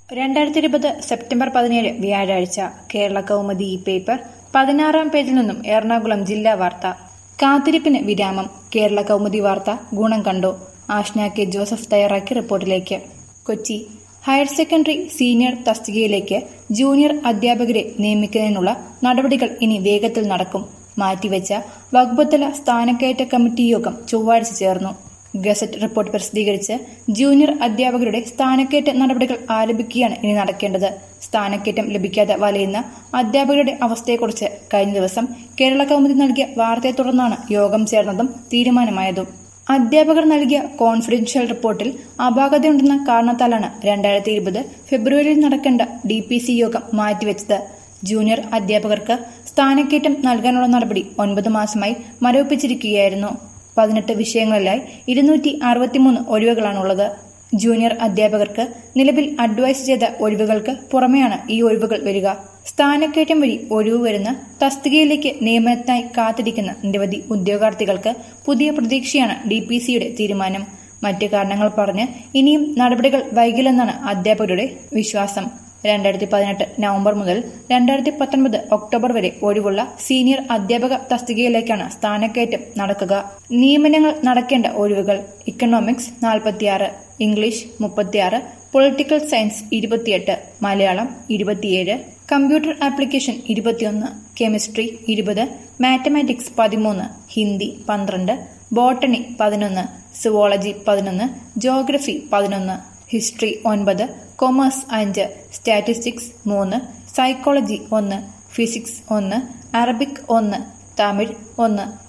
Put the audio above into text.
രണ്ടായിരത്തി ഇരുപത് സെപ്റ്റംബർ പതിനേഴ് വ്യാഴാഴ്ച കേരള കൗമുദി ഈ പേപ്പർ പതിനാറാം പേജിൽ നിന്നും എറണാകുളം ജില്ലാ വാർത്ത കാത്തിരിപ്പിന് വിരാമം കേരള കൗമുദി വാർത്ത ഗുണം കണ്ടു ആഷ്ന കെ ജോസഫ് തയ്യാറാക്കിയ റിപ്പോർട്ടിലേക്ക് കൊച്ചി ഹയർ സെക്കൻഡറി സീനിയർ തസ്തികയിലേക്ക് ജൂനിയർ അധ്യാപകരെ നിയമിക്കുന്നതിനുള്ള നടപടികൾ ഇനി വേഗത്തിൽ നടക്കും മാറ്റിവെച്ച വകുപ്പുതല സ്ഥാനക്കയറ്റ കമ്മിറ്റി യോഗം ചൊവ്വാഴ്ച ചേർന്നു ഗസറ്റ് റിപ്പോർട്ട് പ്രസിദ്ധീകരിച്ച് ജൂനിയർ അധ്യാപകരുടെ സ്ഥാനക്കയറ്റ നടപടികൾ ആരംഭിക്കുകയാണ് ഇനി നടക്കേണ്ടത് സ്ഥാനക്കയറ്റം ലഭിക്കാതെ വലയുന്ന അധ്യാപകരുടെ അവസ്ഥയെക്കുറിച്ച് കഴിഞ്ഞ ദിവസം കേരള കൗമുദി നൽകിയ വാർത്തയെ തുടർന്നാണ് യോഗം ചേർന്നതും തീരുമാനമായതും അധ്യാപകർ നൽകിയ കോൺഫിഡൻഷ്യൽ റിപ്പോർട്ടിൽ അപാകതയുണ്ടെന്ന കാരണത്താലാണ് രണ്ടായിരത്തി ഇരുപത് ഫെബ്രുവരിയിൽ നടക്കേണ്ട ഡി പി സി യോഗം മാറ്റിവെച്ചത് ജൂനിയർ അധ്യാപകർക്ക് സ്ഥാനക്കയറ്റം നൽകാനുള്ള നടപടി ഒൻപത് മാസമായി മരവിപ്പിച്ചിരിക്കുകയായിരുന്നു പതിനെട്ട് വിഷയങ്ങളിലായി ഇരുന്നൂറ്റി അറുപത്തിമൂന്ന് ഒഴിവുകളാണുള്ളത് ജൂനിയർ അധ്യാപകർക്ക് നിലവിൽ അഡ്വൈസ് ചെയ്ത ഒഴിവുകൾക്ക് പുറമെയാണ് ഈ ഒഴിവുകൾ വരിക സ്ഥാനക്കയറ്റം വഴി ഒഴിവ് വരുന്ന തസ്തികയിലേക്ക് നിയമനത്തിനായി കാത്തിരിക്കുന്ന നിരവധി ഉദ്യോഗാർത്ഥികൾക്ക് പുതിയ പ്രതീക്ഷയാണ് ഡി പി സിയുടെ തീരുമാനം മറ്റു കാരണങ്ങൾ പറഞ്ഞ് ഇനിയും നടപടികൾ വൈകില്ലെന്നാണ് അധ്യാപകരുടെ വിശ്വാസം രണ്ടായിരത്തി പതിനെട്ട് നവംബർ മുതൽ രണ്ടായിരത്തി പത്തൊൻപത് ഒക്ടോബർ വരെ ഒഴിവുള്ള സീനിയർ അധ്യാപക തസ്തികയിലേക്കാണ് സ്ഥാനക്കയറ്റം നടക്കുക നിയമനങ്ങൾ നടക്കേണ്ട ഒഴിവുകൾ ഇക്കണോമിക്സ് നാൽപ്പത്തിയാറ് ഇംഗ്ലീഷ് മുപ്പത്തിയാറ് പൊളിറ്റിക്കൽ സയൻസ് ഇരുപത്തിയെട്ട് മലയാളം ഇരുപത്തിയേഴ് കമ്പ്യൂട്ടർ ആപ്ലിക്കേഷൻ ഇരുപത്തിയൊന്ന് കെമിസ്ട്രി ഇരുപത് മാത്തമാറ്റിക്സ് പതിമൂന്ന് ഹിന്ദി പന്ത്രണ്ട് ബോട്ടണി പതിനൊന്ന് സുവോളജി പതിനൊന്ന് ജോഗ്രഫി പതിനൊന്ന് ഹിസ്റ്ററി ഒൻപത് കൊമേഴ്സ് അഞ്ച് സ്റ്റാറ്റിസ്റ്റിക്സ് മൂന്ന് സൈക്കോളജി ഒന്ന് ഫിസിക്സ് ഒന്ന് അറബിക് ഒന്ന് തമിഴ് ഒന്ന്